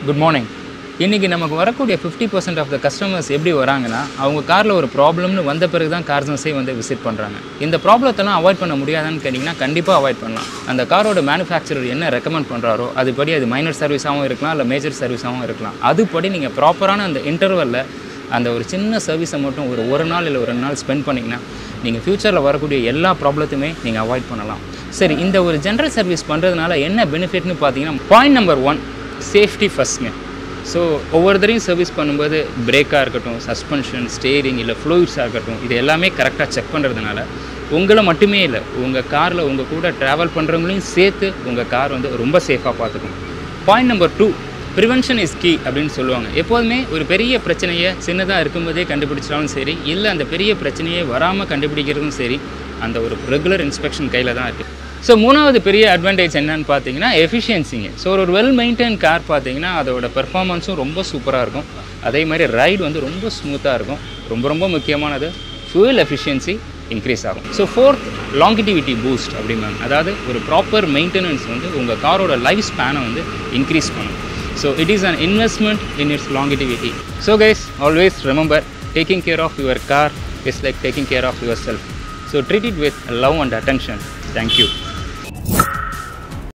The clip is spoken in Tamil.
குட் மார்னிங் இன்றைக்கி நமக்கு வரக்கூடிய fifty percent of the customers எப்படி வராங்கன்னா அவங்க காரில் ஒரு ப்ராப்ளம்னு வந்த பிறகு தான் கார்சன்ஸே வந்து விசிட் பண்ணுறாங்க இந்த ப்ராப்ளத்தெல்லாம் அவாய்ட் பண்ண முடியாதான்னு கேட்டிங்கன்னா கண்டிப்பாக அவாய்ட் பண்ணலாம் அந்த காரோட மேனுஃபேக்சரர் என்ன ரெக்கமெண்ட் பண்ணுறாரோ அதுபடி அது மைனர் சர்வீஸாகவும் இருக்கலாம் இல்லை மேஜர் சர்வீஸாகவும் இருக்கலாம் அதுபடி நீங்கள் ப்ராப்பரான அந்த இன்டர்வலில் அந்த ஒரு சின்ன சர்வீஸை மட்டும் ஒரு ஒரு நாள் இல்லை ஒரு ரெண்டு நாள் ஸ்பெண்ட் பண்ணிங்கன்னா நீங்கள் ஃப்யூச்சரில் வரக்கூடிய எல்லா ப்ராப்ளத்தையுமே நீங்கள் அவாய்ட் பண்ணலாம் சரி இந்த ஒரு ஜென்ரல் சர்வீஸ் பண்ணுறதுனால என்ன பெனிஃபிட்னு பார்த்தீங்கன்னா பாயிண்ட் நம்பர் ஒன் சேஃப்டி ஃபஸ்ட்டுங்க ஸோ ஒவ்வொருத்தரையும் சர்வீஸ் பண்ணும்போது பிரேக்காக இருக்கட்டும் சஸ்பென்ஷன் ஸ்டேரிங் இல்லை ஃப்ளூயிட்ஸாக இருக்கட்டும் இது எல்லாமே கரெக்டாக செக் பண்ணுறதுனால உங்களை மட்டுமே இல்லை உங்கள் காரில் உங்கள் கூட ட்ராவல் பண்ணுறவங்களையும் சேர்த்து உங்கள் கார் வந்து ரொம்ப சேஃபாக பார்த்துக்கும் point number two prevention is key அப்படின்னு சொல்லுவாங்க எப்போதுமே ஒரு பெரிய பிரச்சனையை சின்னதாக இருக்கும்போதே கண்டுபிடிச்சாலும் சரி இல்லை அந்த பெரிய பிரச்சனையை வராமல் கண்டுபிடிக்கிறதும் சரி அந்த ஒரு ரெகுலர் இன்ஸ்பெக்ஷன் கையில் தான் இருக்குது ஸோ மூணாவது பெரிய அட்வான்டேஜ் என்னன்னு பார்த்தீங்கன்னா எஃபிஷியன்சிங்க ஸோ ஒரு வெல் மெயின்டைன் கார் பார்த்தீங்கன்னா அதோட பெர்ஃபார்மன்ஸும் ரொம்ப சூப்பராக இருக்கும் அதே மாதிரி ரைடு வந்து ரொம்ப ஸ்மூத்தாக இருக்கும் ரொம்ப ரொம்ப முக்கியமானது fuel எஃபிஷியன்சி இன்க்ரீஸ் ஆகும் ஸோ ஃபோர்த் லாங்கிட்டிவிட்டி பூஸ்ட் அப்படிம்பாங்க அதாவது ஒரு ப்ராப்பர் மெயின்டெனன்ஸ் வந்து உங்கள் காரோட லைஃப் ஸ்பேனை வந்து இன்க்ரீஸ் பண்ணும் so it is an investment in its longevity so guys always remember taking care of your car is like taking care of yourself so treat it with love and attention thank you